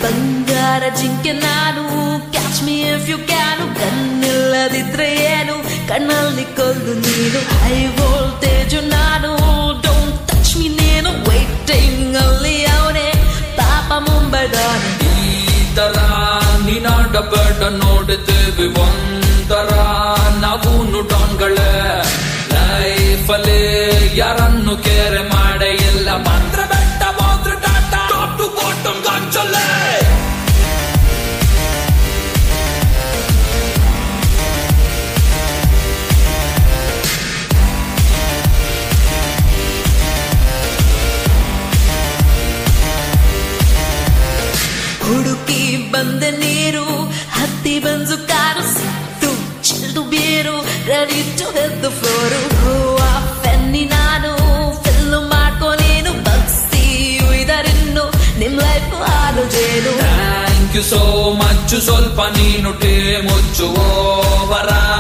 ಬಂಗಾರ ಜಿಂಕೆ ನಾನು catch me if you can ಕಣ್ಣಿಲ್ಲದಿದ್ರೆ ಏನು ಕಣ್ಣಲ್ಲಿ ಕೊಲ್ಲು ನೀನು ಹೈ ವೋಲ್ಟೇಜು ನಾನು ಡೋಂಟ್ ಟಚ್ ಮೀ ನೀನು ವೈಟಿಂಗ್ ಅಲ್ಲಿ ಅವನೇ ಪಾಪ ಮುಂಬೈದಾನೆ ಈ ತರ ನೀನಾಡಬೇಡ ನೋಡಿದ್ದೇವೆ ಒಂಥರ ನಾವು ಡಾನ್ಗಳೇ ಲೈಫಲ್ಲಿ ಯಾರನ್ನು ಕೇರೆ ಮಾಡೆ ಇಲ್ಲ ಮಂತ್ರ ಬೆಟ್ಟ ಮಾತ್ರ ಟಾಟಾ ಟಾಪ್ ಟು ಬಾಟಮ್ ಗಂಚಲ್ಲೇ ಹುಡುಕಿ ಬಂದ ನೀರು ಹತ್ತಿ ಬಂದು ಕಾರು ಸಿಕ್ತು chilled beer ready to head the floor ಹೂವ ಫೆನ್ನಿ ನಾನು ಫಿಲ್ಲು ಮಾಡ್ಕೊ ನೀನು ಬಗ್ಸಿ ಇದರಿನ್ನು ನಿಮ್ ಲೈಫ್ ಹಾಲು ಜೇನು ಥ್ಯಾಂಕ್ ಯು ಸೋ ಮಚ್ ಸ್ವಲ್ಪ ನೀನು ಟೇ ಮುಚ್ಚುವವರ